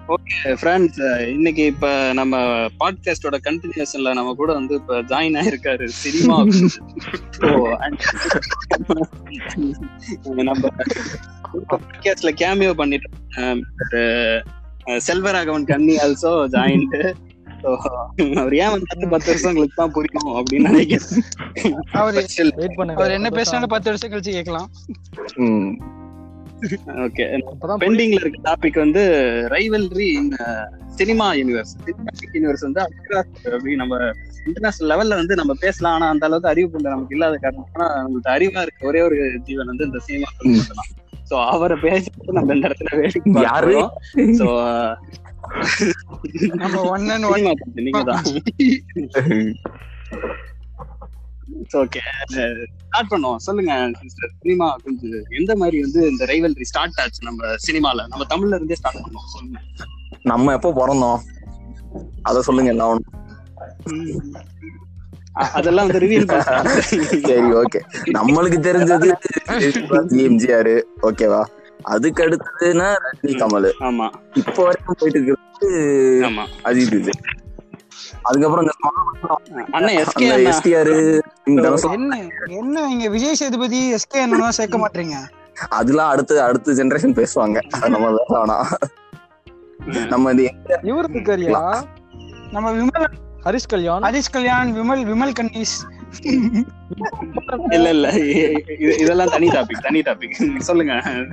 Okay friends இன்னைக்கு இப்ப நம்ம பாட்காஸ்டோட கண்டினியூஷன்ல நம்ம கூட வந்து இப்ப ஜாயின் ஆயிருக்காரு சினிமா So, and- நம்ம பாட்காஸ்ட்ல கேமியோ பண்ணிட்டு அஹ், அஹ், செல்வராகவன் கன்னி ஆல்சோ ஜாயின்ட் அவர் ஏன் வந்து பத்து வருஷம் உங்களுக்கு தான் புரியும் அப்படின்னு நினைக்கிறேன் அவரு But still, வெயிட் பண்ணுங்க அவர் என்ன பேசினாலும் பத்து வருஷம் கழிச்சு கேட்கலாம் ம். okay அப்பதான் பெண்டிங்ல இருக்க டாபிக் வந்து rivalry in cinema universe cinematic universe வந்து across அப்படி நம்ம இன்டர்நேஷனல் லெவல்ல வந்து நம்ம பேசலாம் ஆனா அந்த அளவுக்கு அறிவு கொண்ட நமக்கு இல்லாத காரணம் ஆனா நம்மளுக்கு அறிவா இருக்க ஒரே ஒரு ஜீவன் வந்து இந்த சினிமா மட்டும்தான் சோ அவரை பேசிட்டு நம்ம இந்த இடத்துல வேடிக்கை யாரு? சோ நம்ம ஒன் அண்ட் ஒன் நீங்க தான் ஓகே ஸ்டார்ட் பண்ணுவோம் சொல்லுங்க சிஸ்டர் சினிமா கொஞ்சம் எந்த மாதிரி வந்து இந்த ரைவல்ரி ஸ்டார்ட் ஆச்சு நம்ம சினிமால நம்ம தமிழ்ல இருந்தே ஸ்டார்ட் பண்ணுவோம் சொல்லுங்க நம்ம எப்போ பிறந்தோம் அத சொல்லுங்க என்ன ஒண்ணு அ- அதெல்லாம் வந்து ரிவீல் பண்ணுறாங்க சரி ஓகே நம்மளுக்கு தெரிஞ்சது எம்ஜிஆர் ஓகேவா அதுக்கு அடுத்ததுன்னா ரஜினி கமல் ஆமா இப்போ வரைக்கும் போயிட்டு இருக்கிறது ஆமா அஜித் விஜய் அதுக்கப்புறம் இந்த அண்ணன் எஸ்கே அண்ணா எஸ்டிஆர் என்ன என்ன இங்க விஜய் சேதுபதி எஸ்கே என்ன சேர்க்க மாட்டீங்க அதெல்லாம் அடுத்து அடுத்த ஜெனரேஷன் பேசுவாங்க அது நம்ம பேச வேணாம் நம்ம இந்த இவரு இருக்காரியா நம்ம விமல் ஹரிஷ் கல்யாண் ஹரிஷ் கல்யாண் விமல் விமல் கன்னிஸ் இல்ல இல்ல இது- இதெல்லாம் தனி டாபிக் தனி டாபிக் சொல்லுங்க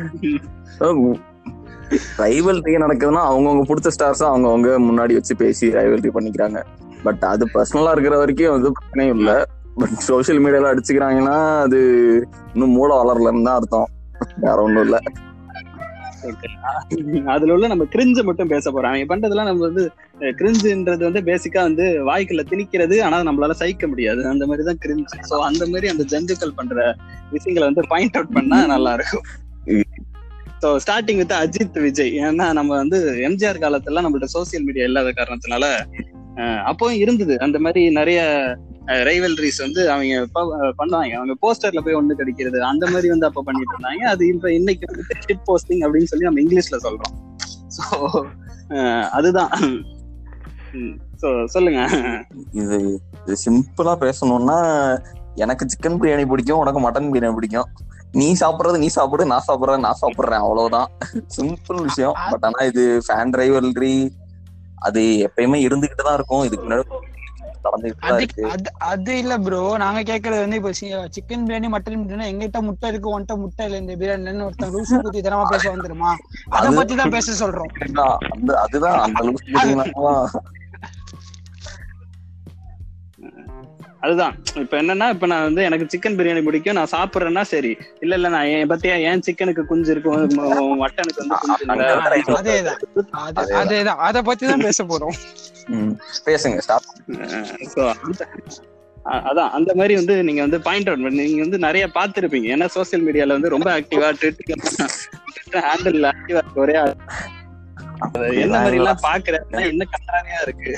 ரைவல்ரி நடக்குதுன்னா அவங்கவுங்க பிடிச்ச ஸ்டார்ஸ் அவங்கவுங்க முன்னாடி வச்சு பேசி ரைவல்ரி பண்ணிக்கிறாங்க பட் அது பர்சனலா இருக்கிற வரைக்கும் வந்து பிரச்சனையும் இல்ல பட் சோஷியல் மீடியால அடிச்சுக்கிறாங்கன்னா அது இன்னும் மூளை வளரலன்னு தான் அர்த்தம் வேற ஒண்ணும் இல்ல அதுல உள்ள நம்ம கிரிஞ்ச மட்டும் பேச போறோம் அவங்க பண்றதெல்லாம் நம்ம வந்து கிரிஞ்சுன்றது வந்து பேசிக்கா வந்து வாய்க்குள்ள திணிக்கிறது ஆனா நம்மளால சகிக்க முடியாது அந்த மாதிரி தான் கிரிஞ்சு சோ அந்த மாதிரி அந்த ஜந்துக்கள் பண்ற விஷயங்களை வந்து பாயிண்ட் அவுட் பண்ணா நல்லா இருக்கும் so starting with Ajith Vijay ஏன்னா நம்ம வந்து எம்ஜிஆர் காலத்துல நம்மள்ட்ட சோசியல் மீடியா இல்லாத காரணத்தினால அஹ், அப்பவும் இருந்தது அந்த மாதிரி நிறைய ரைவல்ரிஸ் வந்து அவங்க ப- பண்ணுவாங்க அவங்க போஸ்டர்ல போய் ஒண்ணு கிடைக்கிறது அந்த மாதிரி வந்து அப்ப பண்ணிட்டு இருந்தாங்க அது இப்ப இன்னைக்கு வந்து ஷிப் போஸ்டிங் அப்படின்னு சொல்லி நம்ம இங்கிலீஷ்ல சொல்றோம் ஸோ அதுதான் ஸோ சொல்லுங்க இது இது சிம்பிளா பேசணும்னா எனக்கு சிக்கன் பிரியாணி பிடிக்கும் உனக்கு மட்டன் பிரியாணி பிடிக்கும் நீ சாப்பிடுறது நீ சாப்பிடு நான் சாப்பிடுறது நான் சாப்பிடுறேன் அவ்வளவுதான் சிம்பிள் விஷயம் பட் ஆனா இது ஃபேன் ரைவல்ரி அது எப்பயுமே இருந்துகிட்டு தான் இருக்கும் இதுக்கு முன்னாடி நடந்துகிட்டு தான் அது இருக்கு அது அது இல்ல ப்ரோ நாங்க கேக்குறது வந்து இப்ப சிக்கன் பிரியாணி மட்டன் பிரியாணி எங்கிட்ட முட்டை இருக்கு உன்கிட்ட முட்டை இல்ல இந்த பிரியாணி ஒருத்தன் ரூசு குத்தி தரமா பேச வந்துருமா அத அது- பத்தி தான் பேச சொல்றோம் அதுதான், அந்த அதுதான் அந்த அளவுக்கு பார்த்தீங்கன்னா, அதுதான் இப்ப என்னன்னா இப்ப நான் வந்து எனக்கு சிக்கன் பிரியாணி பிடிக்கும் நான் சாப்பிடுறேன்னா சரி இல்ல இல்ல நான் என் பத்தியா ஏன் சிக்கனுக்கு குஞ்சு இருக்கும் ம- மட்டனுக்கு வந்து குஞ்சு இல்ல. அதேதான் அது அதேதான் அத பத்தி தான் பேச போறோம் ம், பேசுங்க ஸ்டாப் So, அந்த- அ- அதான் அந்த மாதிரி வந்து நீங்க வந்து பாயிண்ட் அவுட் பண்ணி நீங்க வந்து நிறைய பார்த்திருப்பீங்க ஏன்னா சோசியல் மீடியால வந்து ரொம்ப ஆக்டிவா ட்விட்டர் ஹேண்டில் ஆக்டிவா இருக்க ஒரே ஆள். அது என்ன மாதிரி எல்லாம் பாக்குறேன் என்ன கண்டாரியா இருக்கு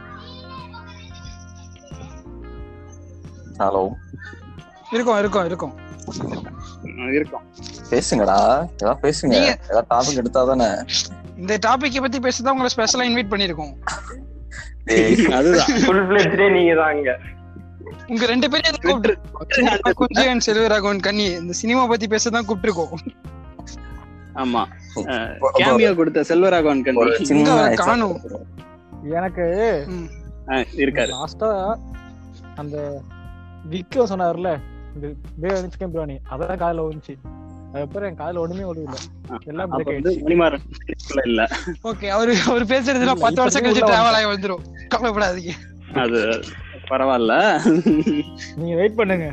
ஹலோ இருக்கும் இருக்கும் இருக்கும் உம் இருக்கும் பேசுங்கடா ஏதாவது பேசுங்க நீங்க- ஏதாவது டாபிக் எடுத்தா தானே இந்த டாபிக் பத்தி பேசதான் உங்களை ஸ்பெஷலா இன்வைட் பண்ணிருக்கோம் அதுதான் ஃபுல் பிளெட்ஜ்டே நீங்க தாங்க உங்க ரெண்டு பேரும் கூப்பிட்டு குஞ்சு அண்ட் செல்வராகவன் கண்ணி இந்த சினிமா பத்தி பேசதான் கூப்பிட்டுருக்கோம் ஆமா கேமியோ கொடுத்த செல்வராகவன் ஒரு கண்டி சின்ன இங்க காணும் எனக்கு இருக்காரு லாஸ்டா அந்த விக்கோ சொன்னார்ல இந்த பிரியாணி சிக்கன் பிரியாணி அதான் காதுல வந்துச்சு அதுக்கப்புறம் என் காதுல ஒண்ணுமே ஒழுவில்ல எல்லாம் அப்ப break வந்து ஆயிடுச்சு. மணிமாறன் இதுல இல்ல ஓகே அவரு அவர் பேசுறதுல இல்ல, பத்து இப்ப வருஷம் நீ கழிச்சு உள்ள டிராவல் ஆகி வந்துரும் கவலைப்படாதீங்க அது பரவாயில்ல நீங்க வெயிட் பண்ணுங்க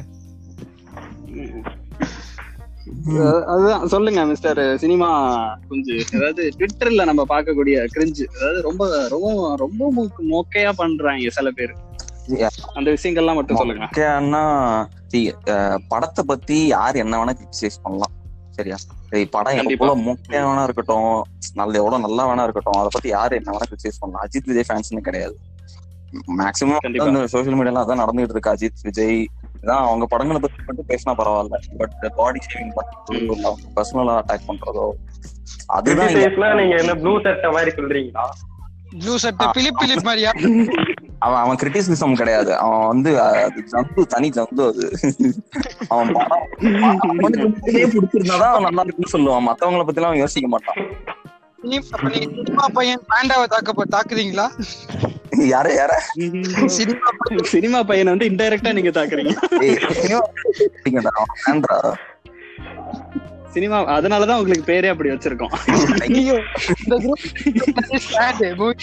அஹ் அதுதான் சொல்லுங்க மிஸ்டர் சினிமா குஞ்சு அதாவது ட்விட்டர்ல நம்ம பார்க்கக்கூடிய கிரிஞ்சு அதாவது ரொம்ப ரொம்ப ரொம்ப மொக்க- மொக்கையா பண்றாங்க சில பேர் Yeah. அந்த விஷயங்கள்லாம் மட்டும் சொல்லுங்க முக்கியம்னா see, அஹ், படத்தை பத்தி யார் என்ன வேணா கிரிட்டிசைஸ் பண்ணலாம் சரியா சரி, படம் கண்டிப்பா. எவ்வளவு முக்கியம் வேணா இருக்கட்டும் நல்ல எவ்வளவு நல்லா வேணா இருக்கட்டும் அதை பத்தி யார் என்ன வேணா கிரிட்டிசைஸ் பண்ணலாம் அஜித் விஜய் ஃபேன்ஸ்னு கிடையாது மேக்சிமம் கண்டிப்பா. இந்த சோஷியல் மீடியால அதான் நடந்துட்டு இருக்கு அஜித் விஜய் இதான் அவங்க படங்களை பத்தி மட்டும் பேசினா பரவாயில்ல பட் பாடி ஷேவிங் பண்றதோ பர்சனலா அட்டாக் பண்றதோ அதுதான் இங்க- கிரிட்டிசைஸ்னா நீங்க என்ன ப்ளூ சட்டை மாதிரி சொல்றீங்களா ப்ளூ சட்டை பிலிப் பிலிப் மாதிரியா அவன் அவன் கிரிட்டிசிசம் கிடையாது அவன் வந்து அஹ், அது ஜந்து தனி ஜந்து அது அவன் படம் அவனுக்கு உண்மையிலேயே பிடிச்சிருந்தாதான் அவன் நல்லா இருக்குன்னு சொல்லுவான் மத்தவங்கள பத்தி எல்லாம் அவன் யோசிக்க மாட்டான் சினிமா அப்ப நீங்க சினிமா பையன் பாண்டாவை தாக்க தாக்குறீங்களா யார யார சினிமா சினிமா பையனை வந்து இன்டைரக்டா நீங்க தாக்குறீங்க ஏய், சினிமா பிடிக்கும்டா, அவன் வேண்டா. சினிமா அதனாலதான் உங்களுக்கு பேரே அப்படி வச்சிருக்கோம் ஐயோ இந்த குரூப்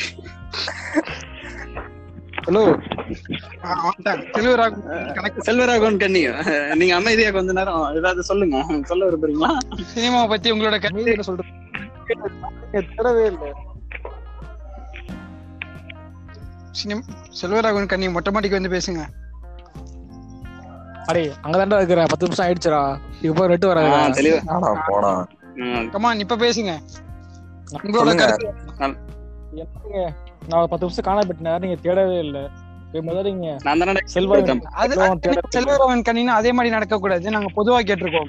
ஹலோ செல்வராக கணக்கு செல்வராகவன் கண்ணி நீங்க அமைதியா கொஞ்ச நேரம் ஏதாவது சொல்லுங்க சொல்ல விரும்புறீங்களா சினிமாவை பத்தி உங்களோட கருத்து மீதியில சொல்றேன் தேடவே இல்லை சினிமா செல்வராகவன் கண்ணி மொட்டை மாடிக்கு வந்து பேசுங்க அடே அங்கதான்டா இருக்கிறேன் பத்து நிமிஷம் ஆயிடுச்சுடா இப்போ ரெட்டு ஆ, வராது தெளிவா ஆடா, போடா. ம், கமான் இப்ப பேசுங்க உங்களோட சொல்லுங்க. கருத்து என்னங்க நான் ஒரு பத்து நிமிஷம் காண போயிட்டேன் நீங்க தேடவே இல்லை போய் முதல்ல நீங்க நான் தானே செல்வா கேட்டேன். அது செல்வம் தேட செல்வராகவன் கண்ணின்னு அதே மாதிரி நடக்க கூடாது நாங்க பொதுவா கேட்டிருக்கோம்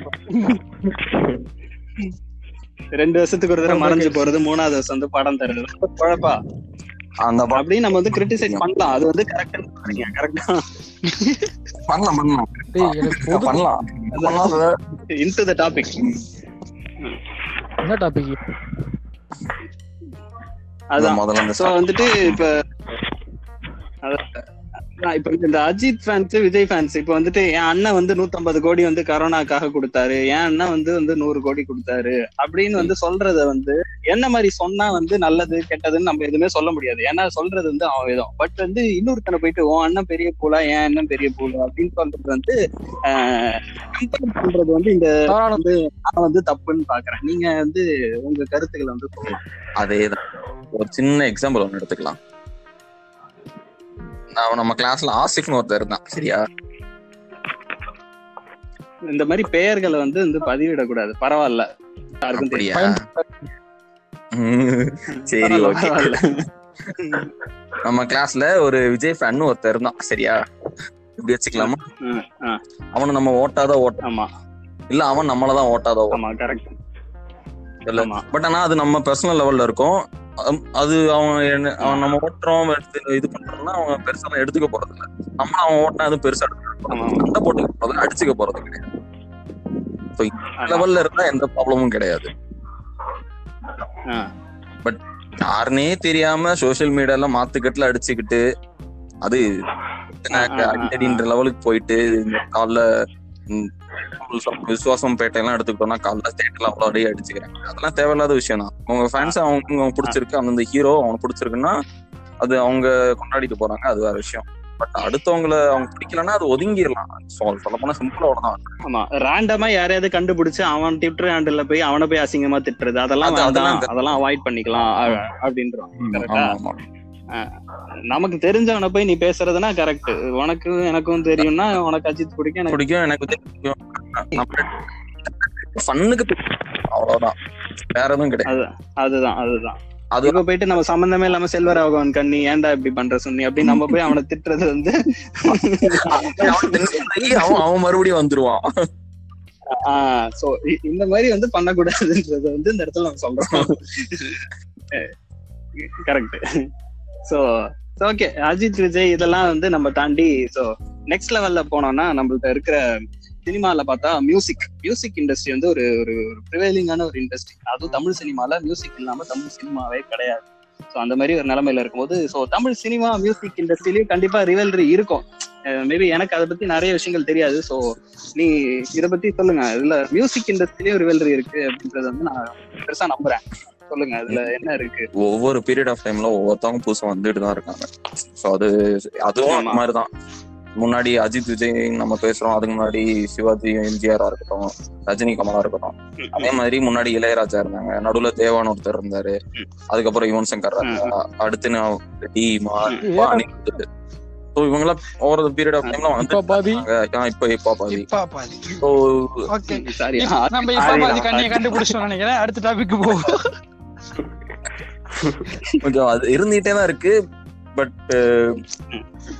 ரெண்டு வருஷத்துக்கு ஒரு தடவை மறைஞ்சு போறது மூணாவது வருஷம் வந்து படம் தருது குழப்பா அந்த படம் அப்படின்னு நம்ம வந்து கிரிட்டிசைஸ் பண்ணலாம் அது வந்து கரெக்டா கரெக்டா பண்ணலாம் பண்ணலாம் டேய் எனக்கு பொது பண்ணலாம் பண்ணலாம் sir. இன்டு த டாபிக் என்ன டாபிக் அதான் முதல்ல இந்த சோ வந்துட்டு இப்ப அதான் அதான் இப்ப இந்த அஜித் ஃபேன்ஸ் விஜய் ஃபேன்ஸ் இப்ப வந்துட்டு என் அண்ணன் வந்து 150 கோடி வந்து கரோனாக்காக கொடுத்தாரு என் அண்ணன் வந்து வந்து நூறு கோடி கொடுத்தாரு அப்படின்னு வந்து சொல்றத வந்து என்ன மாதிரி சொன்னா வந்து நல்லது கெட்டதுன்னு நம்ம எதுவுமே சொல்ல முடியாது ஏன்னா சொல்றது வந்து அவன் விதம் பட் வந்து இன்னொருத்தனை போயிட்டு உன் அண்ணன் பெரிய பூலா என் அண்ணன் பெரிய பூலா அப்படின்னு சொல்றது வந்து கம்பேர் பண்றது வந்து இந்த தவறான வந்து நான் வந்து தப்புன்னு பாக்குறேன் நீங்க வந்து உங்க கருத்துக்களை வந்து சொல்லலாம் அதேதான் ஒரு சின்ன எக்ஸாம்பிள் ஒண்ணு எடுத்துக்கலாம் நான் நம்ம கிளாஸ்ல ஆசிஃப்னு ஒருத்தர் இருந்தான் சரியா இந்த மாதிரி பெயர்களை வந்து வந்து பதிவிடக்கூடாது பரவாயில்ல யாருக்கும் தெரியும் அப்படியா ம், சரி ஓகே பரவாயில்ல. நம்ம கிளாஸ்ல ஒரு விஜய் ஃபேன் ஒருத்தர் இருந்தான் சரியா இப்படி வச்சுக்கலாமா ம், ஆ, அவனை நம்ம ஓட்டாத ஓட்ட ஆமா இல்ல அவன் நம்மளதான் ஓட்டாத ஓட்ட ஆமா கரெக்ட் இல்ல. ஆமா பட் ஆனா அது நம்ம பர்சனல் லெவல்ல இருக்கும் அம், அது அவன் என்ன- அவன் நம்ம ஓட்டுறோம் எடுத்து இது பண்றோம்னா அவன் பெருசா எடுத்துக்க போறது இல்ல நம்ம அவன் ஓட்டினா எதுவும் பெருசா எடுத்துக்க போறது இல்ல. சண்டை போட்டுக்க போறது அடிச்சுக்க போறது கிடையாது ஆமா. லெவல்ல இருந்தா எந்த ப்ராப்ளமும் கிடையாது ஆ, யாருனே தெரியாம சோசியல் மீடியால மாத்துக்கட்டுல அடிச்சுக்கிட்டு அது ஆ, ஆ, ஆ. அடின்ற லெவலுக்கு போயிட்டு இந்த காலைல ம், விசுவாசம் பேட்டை எல்லாம் எடுத்துக்கிட்டோம்னா காலைல தேட்டர்ல அவ்வளோ அடி அடிச்சுக்கிறாங்க அதெல்லாம் தேவையில்லாத விஷயம் தான் அவங்க ஃபேன்ஸ் அவங்க அவங்க பிடிச்சிருக்கு அந்த ஹீரோ அவனுக்கு பிடிச்சிருக்குன்னா அது அவங்க கொண்டாடிட்டு போறாங்க அது வேற விஷயம் பட் அடுத்தவங்கள அவங்க பிடிக்கலன்னா அது ஒதுங்கிடலாம் சொல்ல போனா சிம்பிளா அவ்வளவுதான் ஆமா ரேண்டமா யாரையாவது கண்டுபிடிச்சு அவன் ட்விட்டர் ஹேண்டில்ல போய் அவனை போய் அசிங்கமா திட்டுறது அதெல்லாம் அது- வேண்டாம் அதெல்லாம் அதெல்லாம் அவாய்ட் பண்ணிக்கலாம் அ- அப்படின்றோம் கரெக்டா ஆமா ஆமா நமக்கு தெரிஞ்சவனை போய் நீ பேசுறதுன்னா கரெக்ட் உனக்கு எனக்கும் தெரியும்னா உனக்கு அஜித் பிடிக்கும் எனக்கு பிடிக்கும் எனக்கு தெரியும் ஃபன்னுக்கு அவ்வளவுதான் வேற எதுவும் கிடையாது அதுதான் அதுதான் அது இப்ப போயிட்டு நம்ம சம்பந்தமே இல்லாம செல்வராகவன் கண்ணி ஏன்டா இப்படி பண்ற சொன்னி அப்படின்னு நம்ம போய் அவனை திட்டுறது வந்து அவன் tension ஆகி அவன் அவன் மறுபடியும் வந்துருவான் ஆஹ் சோ இந்த மாதிரி வந்து பண்ணக்கூடாதுன்றத வந்து இந்த இடத்துல நம்ம சொல்றோம் correct so okay Ajith Vijay இதெல்லாம் வந்து நம்ம தாண்டி சோ நெக்ஸ்ட் லெவல்ல போனோம்னா நம்மள்ட்ட இருக்கிற சினிமால பார்த்தா மியூசிக் மியூசிக் இண்டஸ்ட்ரி வந்து ஒரு ஒரு ப்ரிவைலிங்கான ஒரு இண்டஸ்ட்ரி அதுவும் தமிழ் சினிமால மியூசிக் இல்லாம தமிழ் சினிமாவே கிடையாது ஸோ அந்த மாதிரி ஒரு நிலைமையில இருக்கும்போது ஸோ தமிழ் சினிமா மியூசிக் இண்டஸ்ட்ரியிலயும் கண்டிப்பா ரிவல்ரி இருக்கும் மேபி எனக்கு அதை பத்தி நிறைய விஷயங்கள் தெரியாது ஸோ நீ இத பத்தி சொல்லுங்க இதுல மியூசிக் இண்டஸ்ட்ரியிலயும் ரிவல்ரி இருக்கு அப்படின்றத வந்து நான் பெருசா நம்புறேன் சொல்லுங்க அதுல என்ன இருக்கு ஒவ்வொரு பீரியட் ஆஃப் டைம்ல ஒவ்வொருத்தவங்க புதுசா வந்துட்டு தான் இருக்காங்க சோ அது அதுவும் அந்த ஆமா. மாதிரிதான் முன்னாடி அஜித் விஜய் நம்ம பேசுறோம் அதுக்கு முன்னாடி சிவாஜி எம்ஜிஆரா இருக்கட்டும் ரஜினி கமலா இருக்கட்டும் அதே மாதிரி முன்னாடி இளையராஜா இருந்தாங்க நடுவுல தேவான் ஒருத்தர் இருந்தாரு அதுக்கப்புறம் யுவன் சங்கர் ராஜா அடுத்து நான் டி மா ஸோ இவங்கெல்லாம் ஓவர் பீரியட் ஆஃப் டைம்ல இப்ப பாதி வந்து இப்ப இப்ப பாதி இப்பா பாதி ஸோ ஓகே சாரி நம்ம இப்பா பாதி கண்ணியை கண்டுபிடிச்சோம் நினைக்கிறேன் அடுத்த டாபிக் போவோம் கொஞ்சம் அது இருந்துகிட்டே தான் இருக்கு பட்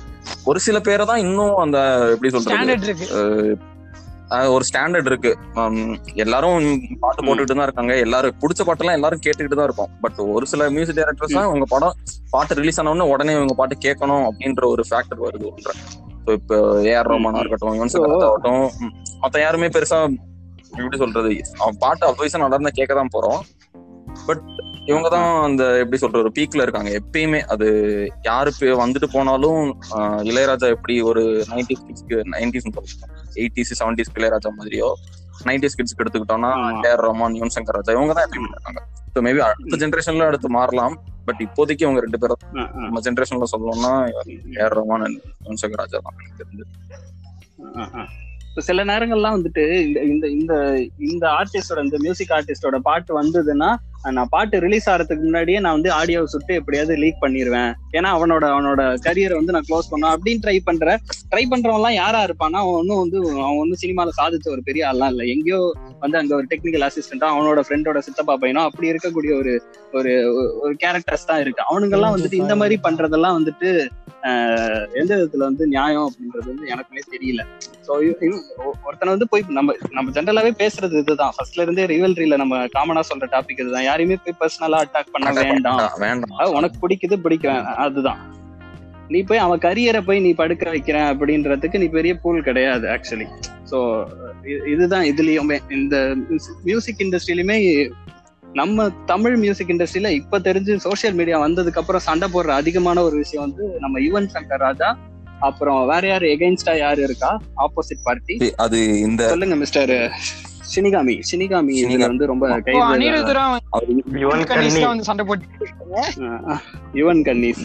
ஒரு சில பேரை தான் இன்னும் அந்த எப்படி சொல்றது ஸ்டாண்டர்ட் இருக்கு அஹ் ஒரு ஸ்டாண்டர்ட் இருக்கு ஹம், எல்லாரும் பாட்டு போட்டுக்கிட்டு தான் இருக்காங்க எல்லாரும் பிடிச்ச பாட்டெல்லாம் எல்லாரும் கேட்டுக்கிட்டு தான் இருக்கும் பட் ஒரு சில மியூசிக் டைரக்டர்ஸ் தான் உங்க படம் பாட்டு ரிலீஸ் ஆன உடனே உடனே உங்க பாட்டு கேட்கணும் அப்படின்ற ஒரு ஃபேக்டர் வருது உள்ள ஸோ இப்போ ஏஆர் ரோமானா இருக்கட்டும் யுவன் சங்கர் ராஜா ஆகட்டும் ம், மத்த யாருமே பெருசா எப்படி சொல்றது அவன் பாட்டு அப்வைஸா நல்லா இருந்தா கேட்க தான் போறோம் பட் இவங்க தான் அந்த எப்படி சொல்ற ஒரு பீக்ல இருக்காங்க எப்பயுமே அது யாரு பே- வந்துட்டு போனாலும் ஆஹ், இளையராஜா எப்படி ஒரு நைன்டி கிட்ஸ்க்கு நைன்டிஸ் எயிட்டிஸ் செவன்டிஸ் இளையராஜா மாதிரியோ நைன்டிஸ் கிட்ஸ்க்கு எடுத்துக்கிட்டோம்னா ஆமா. ஏஆர் ரஹ்மான் யுவன் சங்கர் ராஜா இவங்க தான் எப்பயுமே இருக்காங்க ஸோ மேபி அடுத்த ஜென்ரேஷன்ல அடுத்து மாறலாம் பட் இப்போதைக்கு இவங்க ரெண்டு பேரும் ஆ, ஆ, நம்ம ஜென்ரேஷன்ல சொல்லணும்னா ஏஆர் ரஹ்மான் and யுவன் சங்கர் ராஜா தான் எனக்கு தெரிஞ்சு ஆ, ஆ. இப்ப சில நேரங்கள்லாம் வந்துட்டு இந்த இந்த இந்த இந்த ஆர்டிஸ்டோட இந்த மியூசிக் ஆர்டிஸ்டோட பாட்டு வந்ததுன்னா நான் பாட்டு ரிலீஸ் ஆகிறதுக்கு முன்னாடியே நான் வந்து ஆடியோவை சுட்டு எப்படியாவது லீக் பண்ணிடுவேன் ஏன்னா அவனோட அவனோட கரியரை வந்து நான் க்ளோஸ் பண்ணும் அப்படின்னு ட்ரை பண்ற ட்ரை பண்றவன் எல்லாம் யாரா இருப்பான்னா அவன் ஒன்னும் வந்து அவன் வந்து சினிமால சாதிச்ச ஒரு பெரிய ஆள்லாம் இல்ல எங்கேயோ வந்து அங்க ஒரு டெக்னிக்கல் அசிஸ்டண்டா அவனோட ஃப்ரெண்டோட சித்தப்பா பையனும் அப்படி இருக்கக்கூடிய ஒரு ஒரு ஒரு கேரக்டர்ஸ் தான் இருக்கு அவனுங்கெல்லாம் வந்துட்டு இந்த மாதிரி பண்றதெல்லாம் வந்துட்டு ஆஹ், எந்த விதத்துல வந்து நியாயம் அப்படின்றது வந்து எனக்குமே தெரியல சோ ஒருத்தனை வந்து போய் நம்ம நம்ம ஜென்ரலாவே பேசுறது இதுதான் ஃபர்ஸ்ட்ல இருந்தே ரிவல்ரியில நம்ம காமனா சொல்ற டாபிக் இதுதான் யாரையுமே போய் பர்சனலா அட்டாக் பண்ண வேண்டாம் வேண்டாம் அது உனக்கு பிடிக்குது பிடிக்கும் அதுதான் நீ போய் அவன் கரியரை போய் நீ படுக்க வைக்கிறேன் அப்படின்றதுக்கு நீ பெரிய பூல் கிடையாது ஆக்சுவலி ஸோ இதுதான் இதுலயுமே இந்த மியூசிக் இண்டஸ்ட்ரியிலுமே நம்ம தமிழ் மியூசிக் இண்டஸ்ட்ரியில இப்ப தெரிஞ்சு சோஷியல் மீடியா வந்ததுக்கு அப்புறம் சண்டை போடுற அதிகமான ஒரு விஷயம் வந்து நம்ம யுவன் சங்கர் ராஜா அப்புறம் வேற யாரு எகெயின்ஸ்டா யாரு இருக்கா ஆப்போசிட் பார்ட்டி அது இந்த சொல்லுங்க மிஸ்டர் சினிகாமி சினிகாமி இதுல சினிகாமி. வந்து ரொம்ப கை இப்போ அனிருத்தரம் யுவன் கண்ணி கணேஷ்லாம் வந்து சண்டை போட்டு அஹ் யுவன் கன்னிஸ்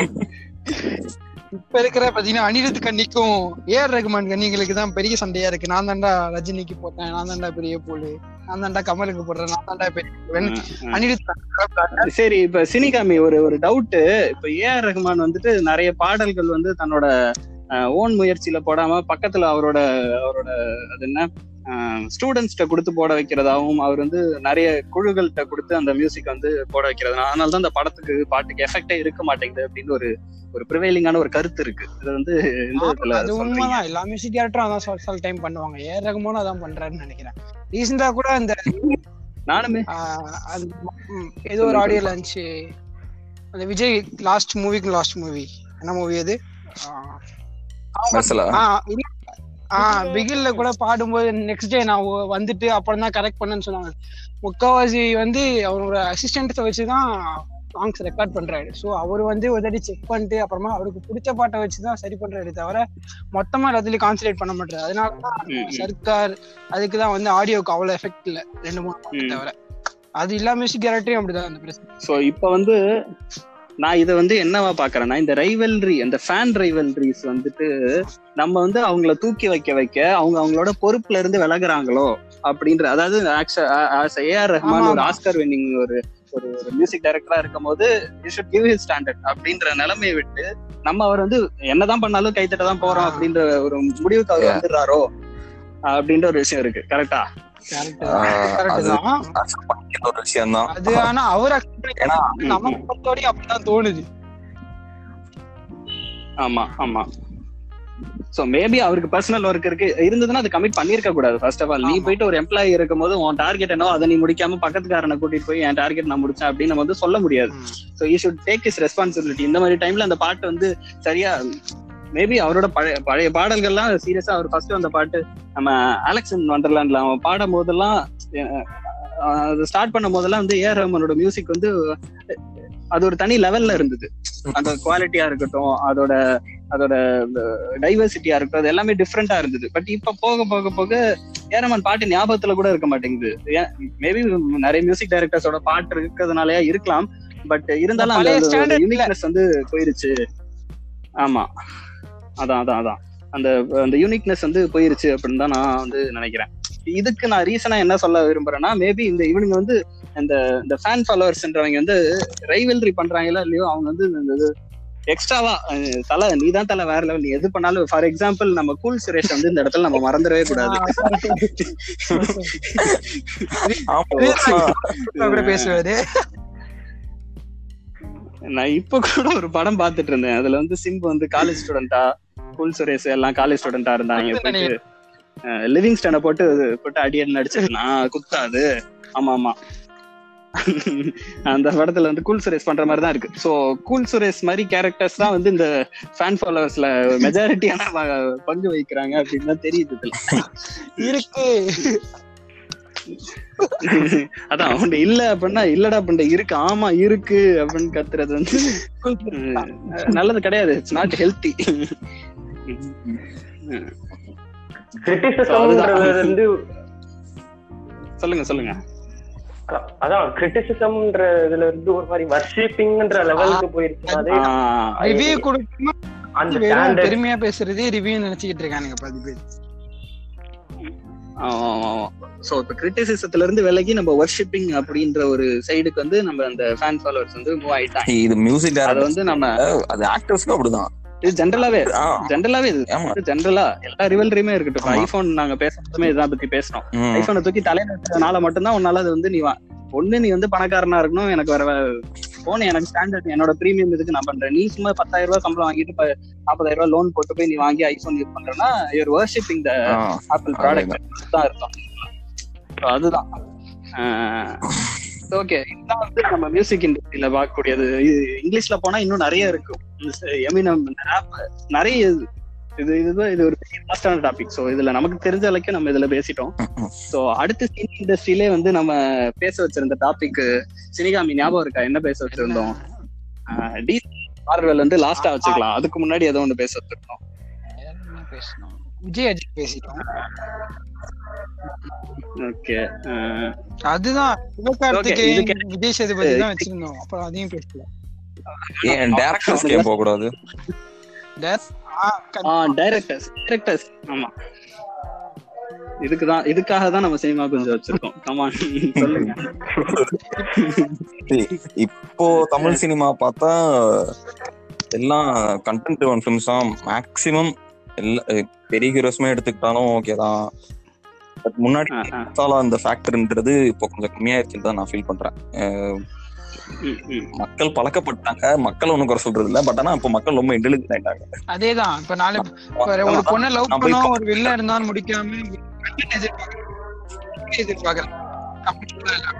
இப்ப இருக்கிற பாத்தீங்கன்னா அனிருத் கண்ணிக்கும் ஏஆர் ரகுமான் கண்ணிகளுக்கு தான் பெரிய சண்டையா இருக்கு நான் தான்டா ரஜினிக்கு போட்டேன் நான் தான்டா பெரிய போலு நான் தான்டா கமலுக்கு போடுறேன் நான் தான்டா பெரிய போலு. அனிருத் சரி இப்ப சினிகாமி ஒரு ஒரு டவுட் இப்ப ஏஆர் ரஹ்மான் வந்துட்டு நிறைய பாடல்கள் வந்து தன்னோட ஓன் முயற்சியில போடாம பக்கத்துல அவரோட அவரோட அது என்ன ஸ்டூடெண்ட்ஸ்ட கொடுத்து போட வைக்கிறதாவும் அவர் வந்து நிறைய குழுக்கள்கிட்ட கொடுத்து அந்த மியூசிக் வந்து போட வைக்கிறது அதனால தான் அந்த படத்துக்கு பாட்டுக்கு எஃபெக்டே இருக்க மாட்டேங்குது அப்படின்னு ஒரு ஒரு ப்ரிவைலிங்கான ஒரு கருத்து இருக்கு இது வந்து எந்த விதத்துல அது சொல்றீங்க உண்மைதான் எல்லா மியூசிக் டேரக்டரும் அதான் சொல் சில டைம் பண்ணுவாங்க ஏஆர் ரகுமானும் அதான் பண்றாருன்னு நினைக்கிறேன் ரீசெண்டா கூட அந்த நானுமே ஆஹ், அது ம், ஏதோ ஒரு ஆடியோ லான்ச் அந்த விஜய் லாஸ்ட் மூவிக்கு லாஸ்ட் மூவி என்ன மூவி அது ஆஹ், மெர்சலா ஆஹ் இல்ல. ஆஹ் பிகில்ல கூட பாடும்போது நெக்ஸ்ட் டே நான் ஒ- வந்துட்டு அப்புறம் தான் கரெக்ட் பண்ணேன்னு சொன்னாங்க முக்காவாசி வந்து அவரோட அசிஸ்டன்ட்ஸை வச்சுதான் சாங்ஸ் ரெக்கார்ட் பண்றாரு ஸோ அவர் வந்து ஒரு தாட்டி செக் பண்ணிட்டு அப்புறமா அவருக்கு பிடிச்ச பாட்டை வச்சுதான் சரி பண்றாரு தவிர மொத்தமா எல்லாத்துலயும் கான்சென்ட்ரேட் பண்ண மாட்டாரு அதனால தான் ம், ம். சர்க்கார் அதுக்கு தான் வந்து ஆடியோக்கு அவ்வளவு எஃபெக்ட் இல்ல ரெண்டு மூணு பாட்டு ம். தவிர அது எல்லா மியூசிக் கேரக்டரையும் அப்படிதான் அந்த பிரச்சனை சோ இப்ப வந்து நான் இதை வந்து என்னவா பாக்குறேன்னா இந்த ரைவல்ரி அந்த ஃபேன் ரைவல்ரிஸ் வந்துட்டு நம்ம வந்து அவங்கள தூக்கி வைக்க வைக்க அவங்க அவங்களோட பொறுப்புல இருந்து விலகுறாங்களோ அப்படின்ற அதாவது ஏஆர் ரஹ்மான் ஆமா, ஒரு ஆமா. ஆஸ்கர் வின்னிங் ஒரு ஒரு ஒரு மியூசிக் டைரக்டரா இருக்கும் போது ஷுட் கிவ் ஹிஸ் ஸ்டாண்டர்ட் அப்படின்ற நிலைமையை விட்டு நம்ம அவர் வந்து என்னதான் பண்ணாலும் கைத்தட்ட தான் போறோம் ஆ. அப்படின்ற ஒரு முடிவுக்கு அவர் Yeah. வந்துடுறாரோ அப்படின்ற ஒரு விஷயம் இருக்கு கரெக்டா கரெக்ட் ஆஹ் கரெக்ட் அது தான் accept பண்ணிக்கிற ஒரு விஷயம் தான் அது ஆனா அவர் accept பண்ணி- ஏன்னா நமக்கு பொறுத்தவரையும் அப்படிதான் தோணுது ஆமா ஆமா சோ மேபி அவருக்கு பர்சனல் ஒர்க் இருக்கு இருந்ததுன்னா அது கமிட் பண்ணிருக்க கூடாது ஃபர்ஸ்ட் ஆஃப் ஆல் நீ ஆமா. போயிட்டு ஒரு எம்ப்ளாயி இருக்கும்போது உன் டார்கெட் என்னவோ அதை நீ முடிக்காம பக்கத்துக்காரனை கூட்டிட்டு போய் என் டார்கெட் நான் முடிச்சேன் அப்படின்னு நம்ம வந்து சொல்ல முடியாது so you should take is responsibility இந்த மாதிரி டைம்ல அந்த பாட்டு வந்து சரியா மேபி அவரோட பழைய பழைய பாடல்கள்லாம் சீரியஸா அவர் ஃபர்ஸ்ட் அந்த பாட்டு நம்ம அலெக்ஸ் வண்டர்லாண்ட்ல அவன் பாடும் போதெல்லாம் அஹ், அஹ், அது ஸ்டார்ட் பண்ணும் போதெல்லாம் வந்து ஏஆர் ரஹ்மானோட மியூசிக் வந்து அது ஒரு தனி லெவல்ல இருந்தது அந்த குவாலிட்டியா இருக்கட்டும் அதோட அதோட டைவர்சிட்டியா இருக்கட்டும் அது எல்லாமே டிஃப்ரெண்டா இருந்தது பட் இப்ப போக போக போக ஏரமன் பாட்டு ஞாபகத்துல கூட இருக்க மாட்டேங்குது மேபி நிறைய மியூசிக் டைரக்டர்ஸோட பாட்டு இருக்கிறதுனாலயா இருக்கலாம் பட் இருந்தாலும் பழைய standard இல்ல. யூனிக்னஸ் வந்து போயிருச்சு ஆமா அதான் அதான் அதான் அந்த அந்த யூனிக்னஸ் வந்து போயிருச்சு அப்படின்னு தான் நான் வந்து நினைக்கிறேன் இதுக்கு நான் ரீசனா என்ன சொல்ல விரும்புறேன்னா மேபி இந்த இவனுங்க வந்து இந்த இந்த ஃபேன் ஃபாலோவர்ஸ்ன்றவங்க வந்து ரைவல்ரி பண்றாங்களா இல்லையோ அவங்க வந்து இந்த எக்ஸ்ட்ராவா தலை நீ தான் தலை வேற லெவல் நீ எது பண்ணாலும் ஃபார் எக்ஸாம்பிள் நம்ம கூல் சுரேஷ் வந்து இந்த இடத்துல நம்ம மறந்துடவே கூடாது கூட பேசுவாரு நான் இப்ப கூட ஒரு படம் பார்த்துட்டு இருந்தேன் அதுல வந்து சிம்பு வந்து காலேஜ் ஸ்டூடெண்டா கூல் சுரேஷ் எல்லாம் காலேஜ் ஸ்டூடெண்டா இருந்தாங்க போயிட்டு லிவிங் ஸ்டனை போட்டு போட்டு அடியடி நடிச்சிருந்தான் குத்தாது ஆமா ஆமா அந்த படத்துல வந்து கூல் சுரேஷ் பண்ற மாதிரி தான் இருக்கு சோ கூல் சுரேஷ் மாதிரி கேரக்டர்ஸ் தான் வந்து இந்த ஃபேன் ஃபாலோவர்ஸ்ல மெஜாரிட்டியான பங்கு வகிக்கிறாங்க அப்படின்னு தான் தெரியுது இதுல இருக்கு அதான் அவன் இல்ல அப்படின்னா இல்லடா பண்ண இருக்கு ஆமா இருக்கு அப்படின்னு கத்துறது வந்து உம், நல்லது கிடையாது இட்ஸ் நாட் ஹெல்த்தி கிரிட்டிசிசம்ன்றது வந்து சொல்லுங்க சொல்லுங்க அதான், அதான் கிரிட்டிசிசம்ன்ற இதுல இருந்து ஒரு மாதிரி வர்ஷிப்பிங்ன்ற லெவலுக்கு போயிருச்சுன்னா அதே ஆஹ் ரிவ்யூ கொடுக்கணும் அந்த வெறும் ஸ்டாண்டர்ட் பெருமையா பேசுறதே ரிவ்யூ நினைச்சுக்கிட்டு இருக்கானுங்க பாதி பேர் சோ இப்ப கிரிட்டிசிசத்துல இருந்து விலகி நம்ம வர்ஷிப்பிங் அப்படின்ற ஒரு சைடுக்கு வந்து நம்ம அந்த ஃபேன் ஃபாலோவர்ஸ் வந்து மூவ் ஆயிட்டாங்க இது மியூசிக் அது டேரக்டர் வந்து நம்ம அது ஆக்டர்ஸ்க்கும் அப்படிதான் இது ஜென்ரலாவே ஆ, ஜென்ரலாவே இது ஆமா ஜென்ரலா எல்லா ரிவல்ரியுமே இருக்கட்டும் ஆமா. ஐபோன் நாங்க பேசுறதுமே இதான் பத்தி பேசுறோம் ம். ஐபோனை தூக்கி தலையில வச்சதுனால மட்டும்தான் உன்னால அது வந்து நீ வா- ஒண்ணு நீ வந்து பணக்காரனா இருக்கணும் எனக்கு வர போன் எனக்கு ஸ்டாண்டர்ட் என்னோட பிரீமியம் இதுக்கு நான் பண்றேன் நீ சும்மா பத்தாயிரம் ரூபாய் சம்பளம் வாங்கிட்டு இப்ப நாற்பதாயிரம் ரூபாய் லோன் போட்டு போய் நீ வாங்கி ஐபோன் யூஸ் பண்றேன்னா you're worshipping the ah, Apple product தான் இருக்கும் So அதுதான் ஓகே இதுதான் வந்து நம்ம மியூசிக் இண்டஸ்ட்ரியில பார்க்கக்கூடியது இது இங்கிலீஷ்ல போனா இன்னும் நிறைய இருக்கும் எமினம் ரேப் நிறைய இது இது இதுதான் இது ஒரு லாஸ்டான டாபிக் ஸோ இதுல நமக்கு தெரிஞ்ச அளவுக்கு நம்ம இதுல பேசிட்டோம் ம். ஸோ அடுத்து சினி இண்டஸ்ட்ரியிலே வந்து நம்ம பேச வச்சிருந்த டாபிக் சினிகாமி ஞாபகம் இருக்கா என்ன பேச வச்சிருந்தோம் டி மார்வெல் வந்து லாஸ்டா வச்சுக்கலாம் அதுக்கு முன்னாடி ஏதோ ஒண்ணு பேச வச்சிருந்தோம் என்ன பேசணும் விஜய் அஜித் பேசிட்டோம் ஓகே அதுதான் சிவகார்த்திகேயன் இதுக்கு- விஜய் சேதுபதி தான் வச்சிருந்தோம் அப்புறம் அதையும் பேசல ஏன் டேரக்டர்ஸ் கேம் போக கூடாது That- ஆ, கண்டிப்பா. ஆ டைரக்டர்ஸ் டைரக்டர்ஸ் ஆமா இதுக்குதான் இதுக்காக தான் நம்ம சினிமா கொஞ்சம் வச்சிருக்கோம் கமான் சொல்லுங்க இப்போ தமிழ் சினிமா பார்த்தா எல்லாம் கண்டென்ட் ஒன் ஃபிலிம்ஸ் தான் மேக்சிமம் எல்லா அஹ் பெரிய ஹீரோஸ்மே எடுத்துக்கிட்டாலும் ஓகே தான் பட் முன்னாடி ஆ, ஆ. மசாலா அந்த ஃபேக்டர்ன்றது இப்போ கொஞ்சம் கம்மியாயிருச்சுன்னு தான் நான் ஃபீல் பண்றேன் அஹ் ம், ம். மக்கள் பழக்கப்பட்டாங்க மக்கள் ஒன்றும் குறை சொல்றது இல்ல பட் ஆனா இப்போ மக்கள் ரொம்ப இன்டெலிஜென்ட் ஆயிட்டாங்க அதேதான் இப்ப நாலு இப்ப ஒரு பொண்ணை லவ் நம்ம பண்ணோம் இப்போ- ஒரு வில்ல இருந்தாலும் முடிக்காம content எதிர்பார்க்கறேன். எதிர்பார்க்கறேன் அப்படிலாம் இல்ல.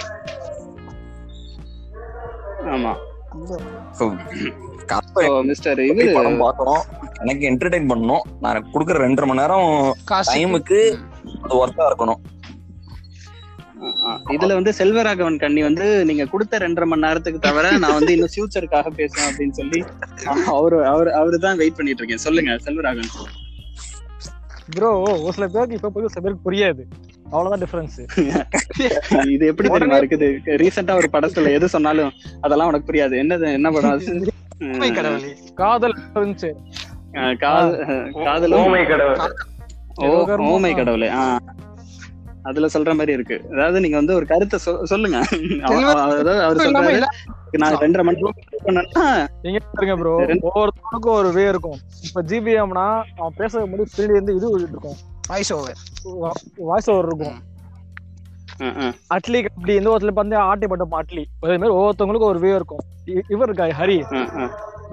ஆமா ஸோ கப்பை ஸோ மிஸ்டர் இது படம் பார்க்கணும் எனக்கு என்டர்டைன் பண்ணணும் நான் எனக்கு கொடுக்குற ரெண்டரை மணி நேரம் காசு டைமுக்கு அது ஒர்த்தா இருக்கணும் ஆ, இதுல வந்து செல்வராகவன் கண்ணி வந்து நீங்க கொடுத்த ரெண்டரை மணி நேரத்துக்கு தவிர நான் வந்து இன்னும் ஃபியூச்சருக்காக பேசுவேன் அப்படின்னு சொல்லி அவரு அவரு அவரு தான் வெயிட் பண்ணிட்டு இருக்கேன் சொல்லுங்க செல்வராகவன் ப்ரோ ஒரு சில பேருக்கு இப்ப போய் சில பேருக்கு புரியாது அவ்வளவுதான் டிஃபரன்ஸ் இது எப்படி தெரியுமா இருக்குது ரீசெண்டா ஒரு படத்துல எது சொன்னாலும் அதெல்லாம் உனக்கு புரியாது என்னது என்ன படம் அது உண்மை கடவுளே காதல் இருந்துச்சு அஹ் காத- காதலும் ஓமை கடவுள் ஓ ஓமை கடவுளே ஆ அதுல சொல்ற மாதிரி இருக்கு அதாவது நீங்க வந்து ஒரு கருத்தை சொ- சொல்லுங்க அவ- அவ- அதாவது அவர் இல்லாம சொல்றாரு இல்ல. நான் ரெண்டரை மணி நேரம் பண்ணேன்னா நீங்க பாருங்க ப்ரோ ஒவ்வொருத்தனுக்கும் ஒரு வே இருக்கும் இப்ப ஜிபிஎம்னா அவன் பேச முடியும் பின்னாடி இருந்து இது விட்டுட்டு இருக்கும் வாய்ஸ் ஓவர் வாய்ஸ் ஓவர் இருக்கும் அஹ் அஹ் அட்லி அப்படி எந்த ஒருத்தர் வந்து ஆட்டி பட்டம் அட்லி அதே மாதிரி ஒவ்வொருத்தவங்களுக்கும் ஒரு வே இருக்கும் இ- இவர் இருக்கா ஹரி அஹ் அஹ்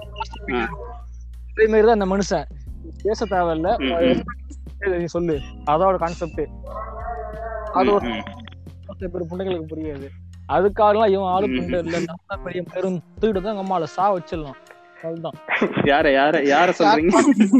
அதே மாதிரி தான் இந்த மனுஷன் பேச தேவையில்ல ம், ம். நீ சொல்லு அதோட கான்செப்ட் அது ஒரு ம், சில பேர் புண்டைகளுக்கு புரியாது அதுக்காகலாம் இவன் ஆளு ம். புண்டை இல்ல நம்ம பெரிய பெரும் தூக்கிட்டு தான் எங்க அம்மால சா வச்சிடலாம் அதுதான் ம். யார யார யார சொல்றீங்க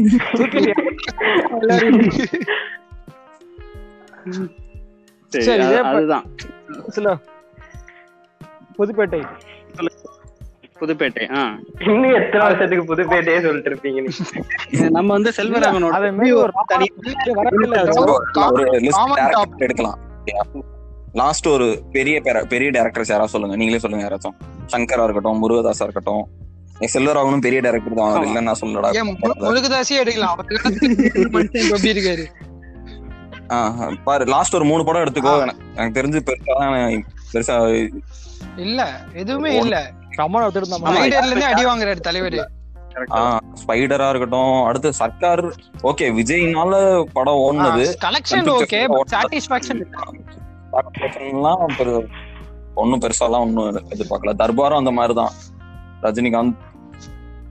சரி, சரி, இதே அது- ப- அதுதான் சில புதுப்பேட்டை புதுப்பேட்டை ஆ இன்னும் எத்தனை வருஷத்துக்கு புதுப்பேட்டையே சொல்லிட்டு இருப்பீங்க நீங்க நம்ம வந்து செல்வராகவனோட அதே மாதிரி ஒரு தனி வரவே இல்ல அது. ஒரு லிஸ்ட் common டேரக்டர் எடுக்கலாம் லாஸ்ட் ஒரு பெரிய பேர- பெரிய டேரக்டர்ஸ் யாராவது சொல்லுங்க நீங்களே சொல்லுங்க யாராச்சும் சங்கரா இருக்கட்டும் முருகதாஸா இருக்கட்டும் ஏ, செல்வராகவனும் பெரிய டேரக்டர் தான் அவர் ஆமா. இல்லைன்னு நான் சொல்லடா ஏன் மு- முருகதாசியே எடுக்கலாம் அவர் மனுஷன் இப்ப எப்படி இருக்காரு ஆ, பாரு லாஸ்ட் ஒரு மூணு படம் எடுத்துக்கோ எனக்கு எனக்கு தெரிஞ்சு பெருசா பெருசா இல்ல எதுவுமே இல்ல கமல் எடுத்துட்டு ஆமா. ரைடர்ல இருந்தே அடி வாங்குறாரு தலைவர் ஆ, ஸ்பைடரா இருக்கட்டும் அடுத்து சர்க்கார் ஓகே விஜய்னால படம் ஓடுனது கலெக்ஷன் ஓகே சாட்டிஸ்பாக்சன் எல்லாம் பெரு ஒன்னும் பெருசாலாம் ஒன்னும் எதிர்பார்க்கல தர்பாரும் அந்த மாதிரிதான் ரஜினிகாந்த்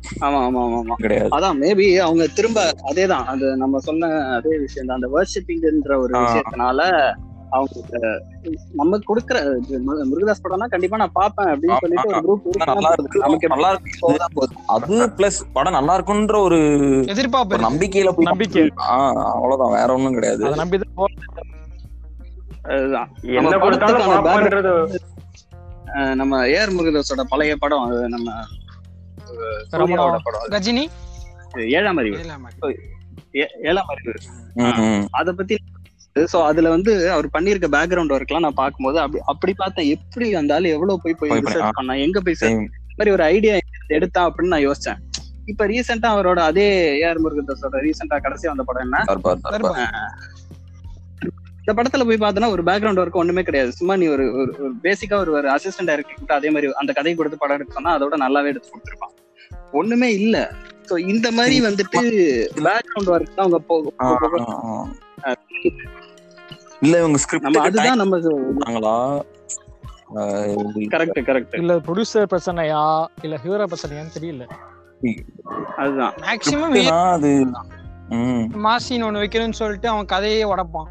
ஆமா ஆமா ஆமா ஆமா கிடையாது அதான் மேபி அவங்க திரும்ப அதேதான் அது நம்ம சொன்ன அதே விஷயம் தான் அந்த வர்ஷிப்பிங்ன்ற ஒரு ஆ. விஷயத்தினால அவங்க நம்ம கொடுக்குற இது மு- முருகதாஸ் படம்னா கண்டிப்பா நான் பாப்பேன் அப்படின்னு ஆமா. சொல்லிட்டு ஒரு குரூப் நல்லா இருக்கு நமக்கு நல்லா இருக்கு அது பிளஸ் படம் நல்லா இருக்குன்ற ஒரு எதிர்பார்ப்பு ஒரு இருக்கு. நம்பிக்கையில போய் நம்பிக்கை. ஆஹ் அவ்வளவுதான் வேற ஒண்ணும் கிடையாது அதை நம்பி தான் போறேன். அதுதான் என்ன நம்ம கொடுத்தாலும் படத்துக்கான பாப்போன்றது அஹ் நம்ம ஏஆர் முருகதாஸோட பழைய படம் அது நம்ம அஹ், சூர்யாவோட படம் அது. ரஜினி ஏழாம் அறிவு ஏழாம் ஏ- ஏழாம் அறிவு ம், ம். அத பத்தி சோ அதுல வந்து அவர் பண்ணிருக்க பேக்ரவுண்ட் ஒர்க்லாம் நான் பார்க்கும்போது அப்படி அப்படி பார்த்தேன் எப்படி அந்த ஆளு எவ்வளவு போய் போய் போய் போய், ரிசர்ச் ஆ. பண்ணா எங்க போய் search Same. இந்த மாதிரி ஒரு ஐடியா எடுத்தான் அப்படின்னு நான் யோசிச்சேன் இப்ப ரீசெண்டா அவரோட அதே ஏஆர் முருகதாஸோட ரீசெண்டா கடைசி வந்த படம் என்ன தர்பார், தர்பார். இந்த படத்துல போய் பார்த்தோன்னா ஒரு பேக்ரவுண்ட் ஒர்க் ஒண்ணுமே கிடையாது சும்மா நீ ஒரு ஒரு பேசிக்கா ஒரு ஒரு அசிஸ்டன்ட் டைரக்டர் கிட்ட அதே மாதிரி அந்த கதையை கொடுத்து படம் எடுக்க சொன்னா அதோட நல்லாவே எடுத்து கொடுத்துருப்பான் ஒண்ணுமே இல்ல சோ இந்த மாதிரி வந்துட்டு பேக்ரவுண்ட் ஒர்க் தான் அவங்க போ- ஆ, போ- போ- ஆ, ஆ. இல்ல இவங்க ஸ்கிரிப்ட் நம்ம அதுதான் நம்ம பண்ணாங்களா கரெக்ட் கரெக்ட் இல்ல ப்ரொடியூசர் பிரச்சனையா இல்ல ஹீரோ பிரச்சனையான்னு தெரியல அதுதான் மேக்சிமம் அது ம் மாசின்னு ஒண்ணு வைக்கணும்னு சொல்லிட்டு அவன் கதையே உடைப்பான்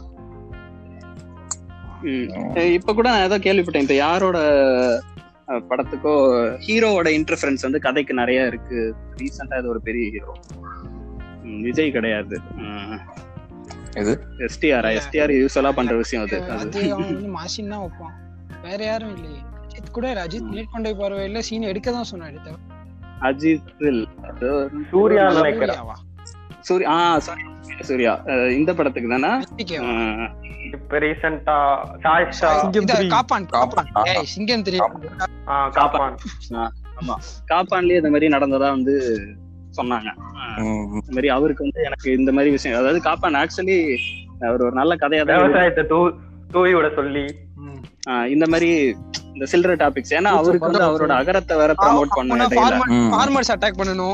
ம். இப்ப கூட நான் ஏதோ கேள்விப்பட்டேன் இப்ப யாரோட அஹ், படத்துக்கோ ஹீரோவோட இன்டர்ஃபரன்ஸ் வந்து கதைக்கு நிறைய இருக்கு ரீசெண்டா இது ஒரு பெரிய ஹீரோ விஜய் கிடையாது எது? எஸ்டிஆர் எஸ்டிஆர் யூஸ்வலா பண்ற விஷயம் அது அது அது அவன் வந்து மாசின்னு தான் வைப்பான் வேற யாரும் இல்லையே அஜித் கூட அஜித் நேர்கொண்டை பார்வையில சீன் எடுக்க தான் சொன்னாரு தவிர அஜித் இல்ல. அது ஒரு- சூர்யா நினைக்கிறேன் சூர்யாவா? சூர்யா ஆ சூர்யா சூர்யா அஹ், இந்த படத்துக்கு தானே கார்த்திகேயவா? அஹ், இப்ப ரீசெண்டா சாய்ஷா சிங்கம் இதா, three. காப்பான் காப்பான் காப்பான். ஏய், சிங்கம் தெரியும் ஆ, காப்பான் காப்பான்லயே இந்த மாதிரி நடந்ததா வந்து சொன்னாங்க ம், இந்த மாதிரி அவருக்கு வந்து எனக்கு இந்த மாதிரி விஷயம் அதாவது காப்பான் ஆக்சுவலி அவர் ஒரு நல்ல கதையா தான் விவசாயத்தை தூ தூவி விட சொல்லி ஆஹ் இந்த மாதிரி இந்த சில்லற டாபிக்ஸ் ஏன்னா Fruits அவருக்கு வந்து மட்டும் அவரோட அகரத்தை வேற ப்ரமோட் பண்ண இடையில ம். ஃபார்மர்ஸ் அட்டாக் பண்ணணும்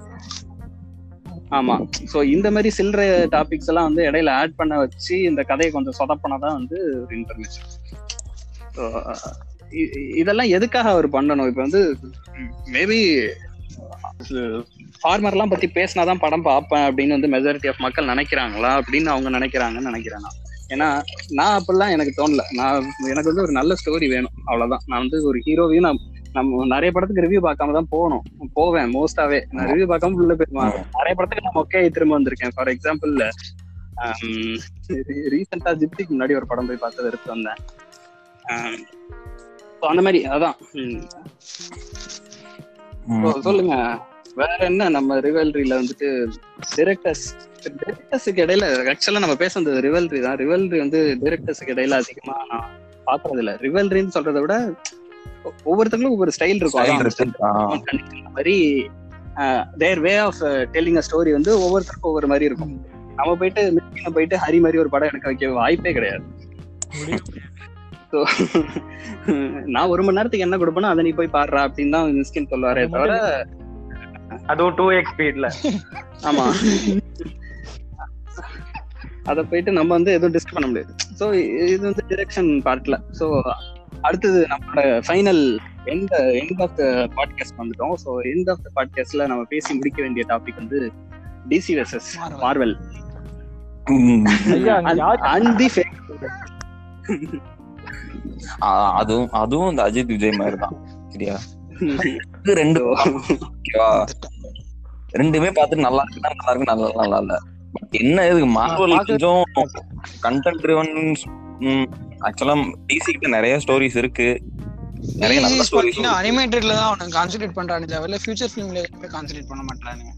ஆமா சோ இந்த மாதிரி சில்லற டாபிக்ஸ் எல்லாம் வந்து இடையில ஆட் பண்ண வச்சு இந்த கதையை கொஞ்சம் சொதப்பினதான் வந்து ஒரு இன்ஃபர்மேஷன் இதெல்லாம் எதுக்காக அவர் பண்ணணும் இப்ப வந்து மேபி ஃபார்மர்லாம் பத்தி பேசினாதான் படம் பார்ப்பேன் அப்படின்னு வந்து மெஜாரிட்டி ஆஃப் மக்கள் நினைக்கிறாங்களா அப்படின்னு அவங்க நினைக்கிறாங்கன்னு நினைக்கிறேன் நான் ஏன்னா நான் அப்படிலாம் எனக்கு தோணல நான் எனக்கு வந்து ஒரு நல்ல ஸ்டோரி வேணும் அவ்வளவுதான் நான் வந்து ஒரு ஹீரோவையும் நான் நம்ம நிறைய படத்துக்கு ரிவ்யூ பார்க்காம தான் போகணும் போவேன் மோஸ்டாவே நான் ரிவ்யூ பார்க்காம உள்ள போயிருவேன் நிறைய படத்துக்கு நான் மொக்கையை திரும்ப வந்திருக்கேன் ஃபார் எக்ஸாம்பிள் ரீசெண்டா ஜிப்டிக்கு முன்னாடி ஒரு படம் போய் பார்த்து எடுத்து வந்தேன் ஆம், so அந்த மாதிரி அதான் ம். ம். So, சொல்லுங்க வேற என்ன நம்ம ரிவல்ரியில வந்துட்டு டிரெக்டர்ஸ் டிரெக்டர்ஸுக்கு இடையில ஆக்சுவலா நம்ம பேச வந்தது ரிவல்ரி தான் ரிவல்ரி வந்து டிரெக்டர்ஸுக்கு இடையில அதிகமா நான் பாக்குறது இல்ல ரிவல்ரின்னு சொல்றதை விட ஒ- ஒவ்வொருத்தங்களும் ஒவ்வொரு ஸ்டைல் இருக்கும் Style அதான் இருக்கு. ஆ. அந்த மாதிரி their way of telling a story வந்து ஒவ்வொருத்தருக்கும் ஒவ்வொரு மாதிரி இருக்கும் நம்ம போயிட்டு மிஸ்கின போயிட்டு ஹரி மாதிரி ஒரு படம் எடுக்க வைக்க வாய்ப்பே கிடையாது So, நான் ஒரு மணி நேரத்துக்கு என்ன கொடுப்பேனோ அதை நீ போய் பாடுறா அப்படின்னு தான் மிஸ்கின் சொல்லுவாரே தவிர அதுவும் டூ எக்ஸ் ஸ்பீட்ல ஆமா அத போயிட்டு நம்ம வந்து எதுவும் டிஸ்க் பண்ண முடியாது சோ இது வந்து டிரெக்ஷன் பார்ட்ல சோ அடுத்தது நம்மளோட ஃபைனல் எந்த எண்ட் ஆஃப் த பாட்காஸ்ட் வந்துட்டோம் சோ எண்ட் ஆஃப் த பாட்காஸ்ட்ல நம்ம பேசி முடிக்க வேண்டிய டாபிக் வந்து டிசி வெர்சஸ் Marvel. மார்வெல் ம். ஐயா அங்க யார் அண்ட் தி ஃபேக் ஆ, அதுவும் அதுவும் இந்த அஜித் விஜய் மாதிரி தான் சரியா இது ரெண்டு ஓகேவா ரெண்டுமே பார்த்துட்டு நல்லா இருக்குன்னா நல்லா இருக்கு நல்லா நல்லா இல்ல பட் என்ன இதுக்கு மார்வல் பார்க்க- கொஞ்சம் கண்டென்ட் ட்ரிவன் ஆக்சுவலா டிசி கிட்ட நிறைய ஸ்டோரிஸ் இருக்கு நிறைய நல்ல ஸ்டோரிஸ் அனிமேட்டட்ல தான் அவனுக்கு கான்சென்ட்ரேட் பண்றானு தவிர ஃபியூச்சர் ஃபிலிம்ல எதுவுமே கான்சென்ட்ரேட் பண்ண மாட்டானுங்க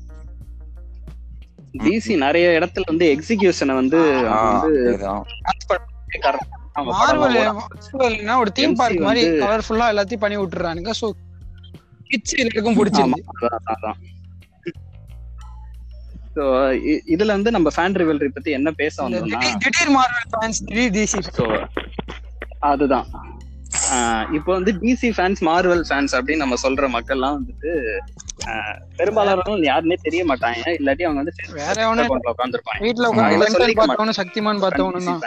டிசி நிறைய இடத்துல வந்து எக்ஸிகியூஷனை வந்து அவங்க வந்து காரணம். அவங்க படம் மார்வல் ஓடாம மார்வல்னா ஒரு தீம் MC பார்க் மாதிரி வந்து- கலர்ஃபுல்லா எல்லாத்தையும் பண்ணி விட்டுறானுங்க சோ கிட்ஸ் எல்லாருக்கும் ஆமா, பிடிச்சிருக்கு அதான், அதான். So, இ- இதுல வந்து நம்ம ஃபேன் ரிவல்ரி பத்தி என்ன பேச இந்த வந்தோம்னா திடீர் திடீர் மார்வல் ஃபேன்ஸ் திடீர் டிசி so, அதுதான் ஆஹ் இப்போ வந்து டிசி ஃபேன்ஸ் மார்வல் ஃபேன்ஸ் அப்படின்னு நம்ம சொல்ற மக்கள்லாம் வந்துட்டு ஆஹ் பெரும்பாலானவங்க யாருன்னே தெரிய மாட்டாங்க இல்லாட்டி அவங்க வந்து வேற எவனும் உட்காந்துருப்பாங்க வீட்டுல நான் உட்காந்து எல்லாம் மென்டல் சொல்லிக்க பார்த்தவனும் சக்திமான் பார்த்தவனும் தான்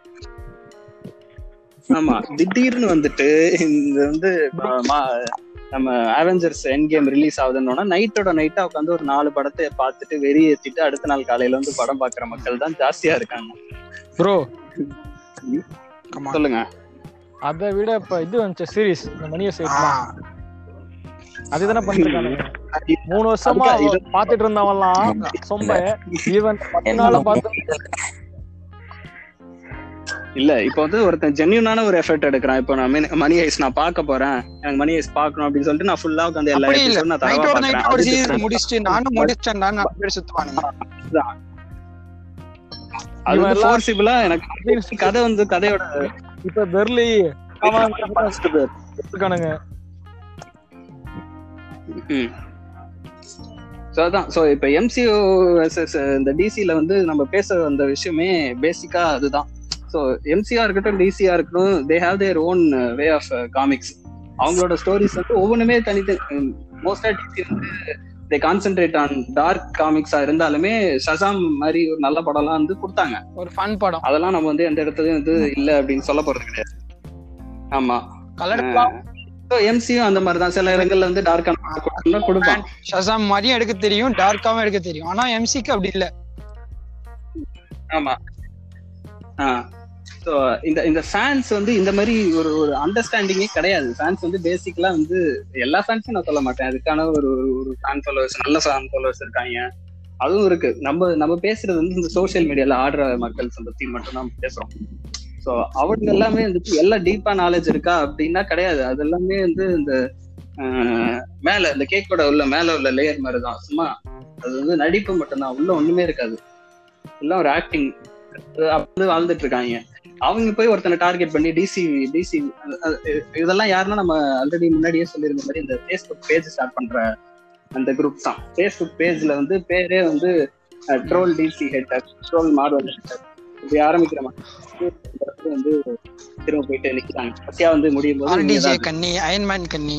ஆமா திடீர்னு வந்துட்டு இந்த வந்து மா- நம்ம அவெஞ்சர்ஸ் என் கேம் ரிலீஸ் ஆகுதுன்னா நைட்டோட நைட்டா உட்காந்து ஒரு நாலு படத்தை பார்த்துட்டு வெறி ஏத்திட்டு அடுத்த நாள் காலையில வந்து படம் பாக்குற மக்கள் தான் ஜாஸ்தியா இருக்காங்க ப்ரோ ஆமா. சொல்லுங்க அதை விட இப்ப இது வந்துச்சு சீரிஸ் இந்த மணியை சேர்க்கலாம் அதுதானே பண்ணிருக்கானுங்க மூணு வருஷமா அதுக்கு இது- பாத்துட்டு இருந்தவன்லாம் சொம்ப ஈவன் பத்து நாள் பார்த்து இல்ல இப்போ வந்து ஒருத்தன் ஜென்யூனான ஒரு எஃபர்ட் எடுக்கிறான் இப்போ நான் மினி- மணி ஐஸ் நான் பார்க்க போறேன் எனக்கு மணி ஐஸ் பார்க்கணும் அப்படின்னு சொல்லிட்டு நான் ஃபுல்லா உட்காந்து எல்லா அப்படி இல்ல episode நான் தரவா நைட்டோட பார்க்கறேன் நைட் ஒரு அது சீசன் different. முடிச்சுட்டு நானும் முடிச்சிட்டேன் நான் நாலு பேர் சுத்துவானுங்க அது இவன் வந்து எல்லாம் forcible-ஆ எனக்கு கதை வந்து கதையோட இப்ப பெர்லி அவன் first பேர். இருக்கானுங்க ஸோ அதான் ஸோ இப்போ எம்சிஓ இந்த டிசியில் வந்து நம்ம பேச வந்த விஷயமே பேசிக்கா அதுதான் ஸோ எம்சிஆ இருக்கட்டும் டிசியா இருக்கட்டும் they have their own way of comics அவங்களோட ஸ்டோரிஸ் வந்து ஒவ்வொன்றுமே தனித்தனி மோஸ்டா டிசி வந்து தே கான்சென்ட்ரேட் ஆன் டார்க் காமிக்ஸா இருந்தாலுமே ஷசாம் மாதிரி ஒரு நல்ல படம்லாம் வந்து கொடுத்தாங்க ஒரு ஃபன் படம் அதெல்லாம் நம்ம வந்து எந்த இடத்துலயும் வந்து இல்ல அப்படின்னு சொல்ல போறது கிடையாது ஆமா கலர் எம்சியும் அந்த மாதிரி தான் சில இடங்கள்ல வந்து டார்க்கான கொடுப்பான் ஷசாம் மாதிரியும் எடுக்க தெரியும் டார்க்காவும் எடுக்க தெரியும் ஆனா எம்சிக்கு அப்படி இல்ல ஆமா ஆ ஸோ இந்த இந்த ஃபேன்ஸ் வந்து இந்த மாதிரி ஒரு ஒரு அண்டர்ஸ்டாண்டிங்கே கிடையாது ஃபேன்ஸ் வந்து பேசிக்கலா வந்து எல்லா ஃபேன்ஸும் நான் சொல்ல மாட்டேன் அதுக்கான ஒரு ஒரு ஃபேன் ஃபாலோவர்ஸ் நல்ல ஃபேன் ஃபாலோவர்ஸ் இருக்காங்க அதுவும் இருக்கு நம்ம நம்ம பேசுறது வந்து இந்த சோஷியல் மீடியால ஆடுற மக்கள் பத்தி மட்டும் தான் பேசுறோம் ஸோ அவங்க எல்லாமே வந்துட்டு எல்லாம் டீப்பா நாலேஜ் இருக்கா அப்படின்னா கிடையாது அது எல்லாமே வந்து இந்த ஆஹ், மேல இந்த கேக்கோட உள்ள மேல உள்ள லேயர் மாதிரி தான் சும்மா அது வந்து நடிப்பு மட்டும்தான் உள்ள ஒண்ணுமே இருக்காது எல்லாம் ஒரு ஆக்டிங் அப்படி வாழ்ந்துட்டு இருக்காங்க அவங்க போய் ஒருத்தனை டார்கெட் பண்ணி டிசி டிசி இதெல்லாம் யாருன்னா நம்ம ஆல்ரெடி முன்னாடியே சொல்லியிருந்த மாதிரி இந்த ஃபேஸ்புக் பேஜ் ஸ்டார்ட் பண்ற அந்த குரூப் தான் ஃபேஸ்புக் பேஜ்ல வந்து பேரே வந்து troll DC hater troll Marvel hater இப்படி ஆரம்பிக்கிற மாதிரி வந்து திரும்ப போயிட்டு நிக்கிறாங்க கடைசியா வந்து முடியும் போது ஆர்டிஜே இங்கதான் கண்ணி அயன்மேன் கண்ணி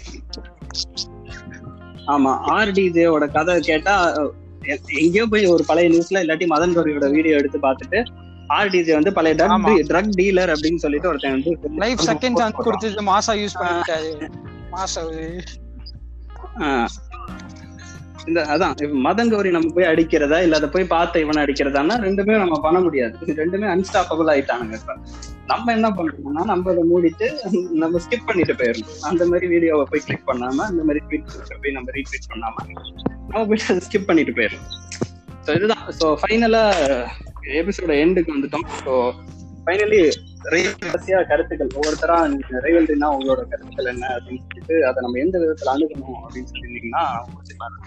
ஆமா ஆர்டிஜேவோட கதை கேட்டா எ- எங்கேயோ போய் ஒரு பழைய நியூஸ்ல இல்லாட்டி மதன் கௌரியோட வீடியோ எடுத்து பார்த்துட்டு ஆர்டிஜே வந்து பழைய ஆமா. ட்ரக் ட்ரக் டீலர் அப்படின்னு சொல்லிட்டு ஒருத்தன் வந்து லைஃப் செகண்ட் சான்ஸ் கொடுத்தது மாசா யூஸ் பண்ணிட்டாரு மாசா ஆ. இந்த அதான் இப்ப மதன் கௌரி நம்ம போய் அடிக்கிறதா இல்ல அதை போய் பார்த்த இவனை அடிக்கிறதான்னா ரெண்டுமே நம்ம பண்ண முடியாது இது ரெண்டுமே அன்ஸ்டாப்பபிள் ஆயிட்டானுங்க இப்ப நம்ம என்ன பண்றோம்னா நம்ம அதை மூடிட்டு நம்ம ஸ்கிப் பண்ணிட்டு போயிடணும் அந்த மாதிரி வீடியோவை போய் கிளிக் பண்ணாம அந்த மாதிரி ட்வீட் போய் நம்ம ரீட்வீட் பண்ணாம நம்ம போயிட்டு அதை ஸ்கிப் பண்ணிட்டு போயிடணும் ஸோ இதுதான் ஸோ ஃபைனலா எபிசோட எண்டுக்கு வந்துட்டோம் ஸோ ஃபைனலி கடைசியா கருத்துக்கள் ஒவ்வொருத்தரா நீங்க ரைவல்ரினா உங்களோட கருத்துக்கள் என்ன அப்படின்னு சொல்லிட்டு அதை நம்ம எந்த விதத்துல அணுகணும் அப்படின்னு சொல்லியிருந்தீங்கன்னா முடிச்சுக்கலாம்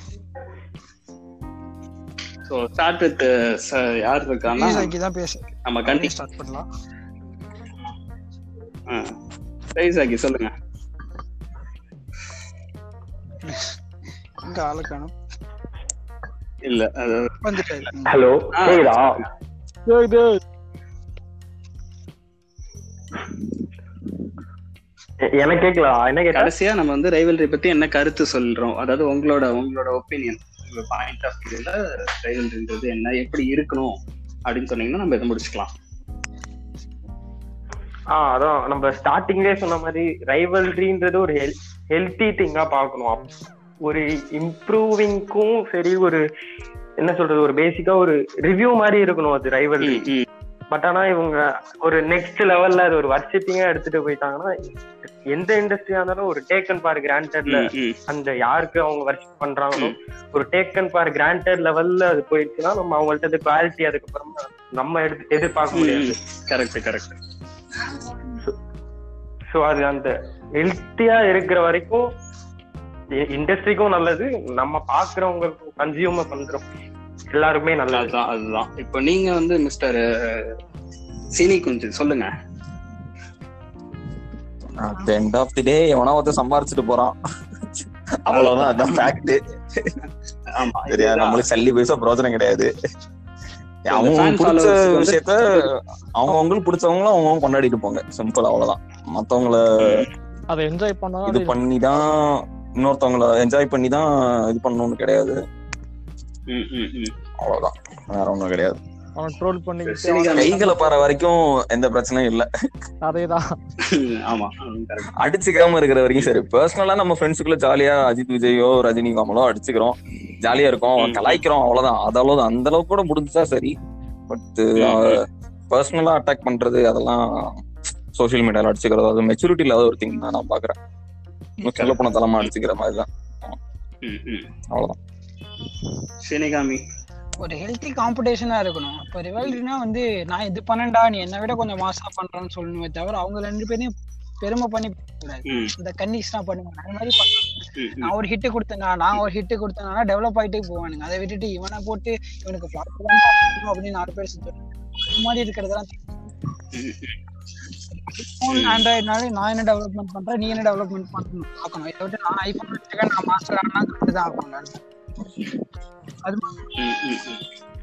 ஸோ ஸ்டார்ட் வித் யார் இருக்கான்னா தான் பேச நம்ம கண்டி ஸ்டார்ட் பண்ணலாம் சைசாக்கி சொல்லுங்க இங்க ஆளு காணும் இல்ல அது வந்துட்டாரு ஹலோ ஆ. கேக்குதா இது எ- எனக்கு கேட்கல என்ன கேட்டா கடைசியா நம்ம வந்து ரைவல்ரி பத்தி என்ன கருத்து சொல்றோம் அதாவது உங்களோட உங்களோட ஒப்பீனியன் உங்க பாயிண்ட் ஆஃப் வியூல ரைவல்ரின்றது என்ன எப்படி இருக்கணும் அப்படின்னு சொன்னீங்கன்னா நம்ம இதை முடிச்சுக்கலாம் ஆ அதான் நம்ம ஸ்டார்டிங்லேயே சொன்ன மாதிரி ரைவல்ரின்றது ஒரு ஹெல் ஹெல்த்தி திங்கா பார்க்கணும் அப்- ஒரு இம்ப்ரூவிங்க்கும் சரி ஒரு என்ன சொல்றது ஒரு பேசிக்கா ஒரு ரிவ்யூ மாதிரி இருக்கணும் அது ரைவல்ரி பட் ஆனா இவங்க ஒரு நெக்ஸ்ட் லெவல்ல அது ஒரு வர்ஷிப்பிங்கா எடுத்துட்டு போயிட்டாங்கன்னா எந்த இண்டஸ்ட்ரியா இருந்தாலும் ஒரு டேக்கன் பார் கிராண்டட்ல அந்த யாருக்கு அவங்க வர்ஷிப் பண்றாங்களோ ஒரு டேக்கன் பார் கிராண்டட் லெவல்ல அது போயிடுச்சுன்னா நம்ம அவங்கள்ட்ட குவாலிட்டி அதுக்கப்புறமா நம்ம எடுத்து எதிர்பார்க்க முடியாது கரெக்ட் கரெக்ட் ஸோ அது அந்த ஹெல்த்தியா இருக்கிற வரைக்கும் இண்டஸ்ட்ரிக்கும் நல்லது நம்ம பாக்குறவங்களுக்கும் கன்சியூமர் பண்றோம் எல்லாருக்குமே நல்லது அதுதான் அதுதான் இப்போ நீங்க வந்து மிஸ்டர் சீனி குஞ்சு சொல்லுங்க at the end of the day எவனோ ஒருத்தன் சம்பாரிச்சுட்டு போறான் அவ்வளவுதான் அதான் ஃபேக்ட் ஆமா சரியா இதுதான். நம்மளுக்கு சல்லி பைசா பிரோஜனம் கிடையாது fan அவங்க பிடிச்ச followers வந்து- விஷயத்த அவங்க அவங்களுக்கு பிடிச்சவங்களும் அவங்க கொண்டாடிட்டு போங்க சிம்பிள் அவ்வளவுதான் மத்தவங்கள அதை என்ஜாய் பண்ணா இது பண்ணி தான் இன்னொருத்தவங்கள என்ஜாய் பண்ணி தான் இது பண்ணணும்னு கிடையாது ம், ம், ம். அவ்வளவுதான் வேற ஒண்ணும் கிடையாது அவன் ட்ரோல் பண்ணிக்கிட்டு சரி, அவனை கைகளை பாற வரைக்கும் எந்த பிரச்சனையும் இல்ல அதேதான் ஆமா கரெக்ட் அடிச்சுக்காம இருக்கிற வரைக்கும் சரி பர்சனலா நம்ம ஃப்ரெண்ட்ஸுக்குள்ள ஜாலியா அஜித் விஜயோ ரஜினி கமலோ அடிச்சுக்கிறோம் ஜாலியா இருக்கும் ம். கலாய்க்கிறோம் அவ்வளவுதான் அது அவ்வளவுதான் அந்த அளவுக்கு கூட முடிஞ்சா சரி பட் பர்சனலா அட்டாக் பண்றது அதெல்லாம் சோஷியல் மீடியால அடிச்சுக்கிறது அது மெச்சூரிட்டி இல்லாத ஒரு திங் தான் நான் பாக்குறேன் சொல்ல போன தலமா அடிச்சுக்கிற மாதிரி தான் அவ்வளவுதான் சினிகாமி ஒரு ஹெல்த்தி காம்படிஷனா இருக்கணும் இப்போ ரிவல்ரினா வந்து நான் இது பண்ணேன்டா நீ என்னை விட கொஞ்சம் மாசா பண்றேன்னு சொல்லணுமே தவிர அவங்க ரெண்டு பேரையும் பெருமை பண்ணி கூடாது ம், இந்த கன்னிஸ்லாம் பண்ணுவாங்க அது மாதிரி பண்ண ம், ம். நான் ஒரு ஹிட் கொடுத்தேனா நான் ஒரு ஹிட் கொடுத்தேனா டெவலப் ஆயிட்டே போவானுங்க அதை விட்டுட்டு இவனை போட்டு இவனுக்கு flop தான் பண்ணணும் அப்படின்னு நாலு பேர் சுத்தணும் அது மாதிரி இருக்கிறதெல்லாம் ஆண்ட்ராய்ட்னாலே நான் என்ன டெவலப்மெண்ட் பண்றேன் நீ என்ன டெவலப்மெண்ட் பண்ணணும் பார்க்கணும் இதை விட்டு நான் ஐபோன் வச்சுக்கேன் நான் மாஸ்டர் ஆனா கரெக்ட் தான் ஆகணும் நான். அது ம், ம், ம்.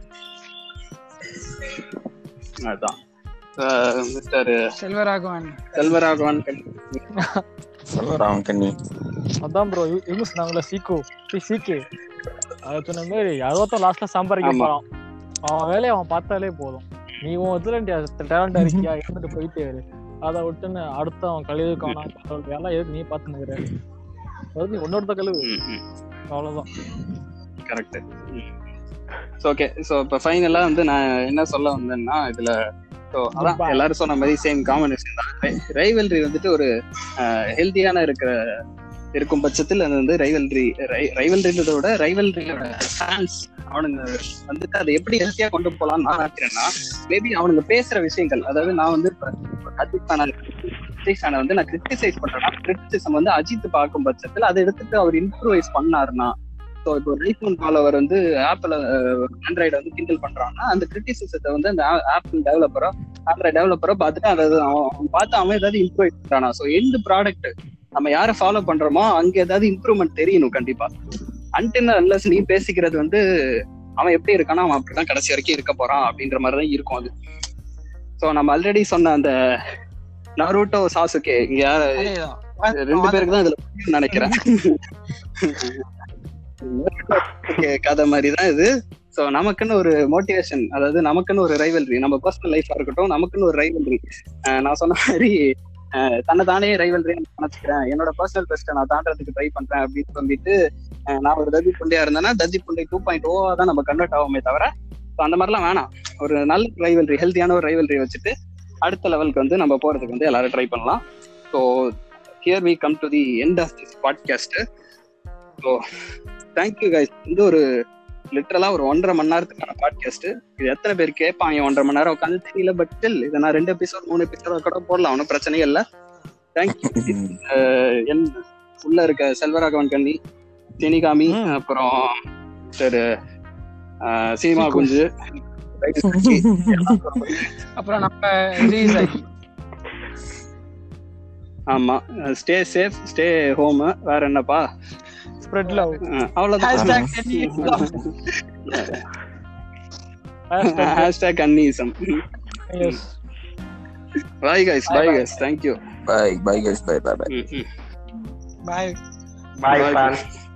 அதான் மிஸ்டர் செல்வராகவன் செல்வராகவன் சொல்லுறான் கண்ணி அதான் ப்ரோ இவங்க சொன்னாங்களே சீக்கோ சீக்கே அது சொன்ன மாதிரி அறுபத்தம் லாஸ்ட்ல சம்பாதிக்க ஆமா. போறான் அவன் வேலையை அவன் பார்த்தாலே போதும் நீ உன் இதுல டேலண்டா இருக்கியா இருந்துட்டு போயிட்டே இரு அதை விட்டுன்னு அடுத்த அவன் கழுவு காணும் வேலை எதுக்கு நீ பார்த்து நிக்கிற அதாவது நீ உன்னோட கழுவு அவ்வளவுதான் கரெக்ட் ஓகே ஸோ இப்போ ஃபைனலா வந்து நான் என்ன சொல்ல வந்தேன்னா இதுல ஸோ அதான் Goodbye. எல்லாரும் சொன்ன மாதிரி சேம் காம்பினேஷன் தான் ரைவல்ரி வந்துட்டு ஒரு ஹெல்த்தியான இருக்கிற இருக்கும் பட்சத்தில் அது வந்து ரைவல்ரி ரைவல்ரின்றத விட ரைவல்ரியோட ஃபேன்ஸ் அவனுங்க வந்துட்டு அதை எப்படி ஹெல்த்தியா கொண்டு போலாம்னு நான் நினைக்கிறேன்னா மேபி அவனுங்க பேசுற விஷயங்கள் அதாவது நான் வந்து இப்ப அஜித் ஃபேனா விஜய் ஃபேனை வந்து நான் கிரிட்டிசைஸ் பண்றேன்னா கிரிட்டிசிசம் வந்து அஜித் பார்க்கும் பட்சத்தில் அதை எடுத்துட்டு அவர் இம்ப்ரூவைஸ் பண்ணாருன்னா ஸோ இப்போ ஒரு ஐஃபோன் ஃபாலோவர் வந்து ஆப்பிள் ஆண்ட்ராய்டு வந்து கிண்டல் பண்றான்னா அந்த கிரிட்டிசிசத்தை வந்து அந்த ஆப்பிள் டெவலப்பரோ ஆண்ட்ராய்டு டெவலப்பரோ பார்த்துட்டு அதை அவன் அவன் பார்த்து அவன் ஏதாவது இம்ப்ரூவ் பண்றானா ஸோ எந்த ப்ராடக்ட் நம்ம யாரை ஃபாலோ பண்றோமோ அங்க ஏதாவது இம்ப்ரூவ்மெண்ட் தெரியணும் கண்டிப்பா அன்டின் அன்லஸ் நீ பேசிக்கிறது வந்து அவன் எப்படி இருக்கானா அவன் அப்படிதான் கடைசி வரைக்கும் இருக்க போறான் அப்படின்ற மாதிரி தான் இருக்கும் அது ஸோ நம்ம ஆல்ரெடி சொன்ன அந்த நருட்டோ சாசுகே இங்க யார- அதேதான் ரெண்டு பேருக்கு தான் இதுல புரியும்னு நினைக்கிறேன் Okay, கதை மாதிரி தான் இது சோ நமக்குன்னு ஒரு மோட்டிவேஷன் அதாவது நமக்குன்னு ஒரு ரைவல்ரி நம்ம பர்சனல் லைஃபா இருக்கட்டும் நமக்குன்னு ஒரு ரைவல்ரி நான் சொன்ன மாதிரி அஹ், தன்னை தானே ரைவல்ரி நினைச்சுக்கிறேன் என்னோட பர்சனல் பெஸ்ட்டை நான் தாண்டறதுக்கு ட்ரை பண்றேன் அப்படின்னு சொல்லிட்டு அஹ், நான் ஒரு தஜி புண்டையா இருந்தேன்னா தஜி புண்டை டூ பாயிண்ட் ஓவா தான் நம்ம கன்வெர்ட் ஆகுமே தவிர so அந்த மாதிரிலாம் வேணாம் ஒரு நல்ல ரைவல்ரி ஹெல்த்தியான ஒரு ரைவல்ரி வச்சுட்டு அடுத்த லெவலுக்கு வந்து நம்ம போறதுக்கு வந்து எல்லாரும் ட்ரை பண்ணலாம் so here we come to the end of this podcast so thank you guys இது ஒரு லிட்டரலா ஒரு ஒன்றரை மணி நேரத்துக்கான பாட்காஸ்ட் இது எத்தனை பேர் கேட்பாங்க ஒன்றரை மணி நேரம் உட்காந்து தெரியல பட் ஸ்டில் இதை நான் ரெண்டு எபிசோட் மூணு எபிசோட் கூட போடலாம் ஒன்றும் பிரச்சனையே இல்லை தேங்க்யூ என் உள்ள இருக்க செல்வராகவன் கண்ணி சினிகாமி ம். அப்புறம் சரி சீமா சீக்கு. குஞ்சு அப்புறம் நம்ம ரிலீஸ் ஆகி ஆமா ஸ்டே சேஃப் ஸ்டே ஹோம் வேற என்னப்பா ஸ்ப்ரெட் லவ் அஹ் அவ்வளவுதான் Hashtag கன்னியூசம். ஹேஷ்டாக் அன்னீசம் yes bye guys Bye bye bye. Guys thank you bye bye guys bye bye bye bye bye Bye. Fan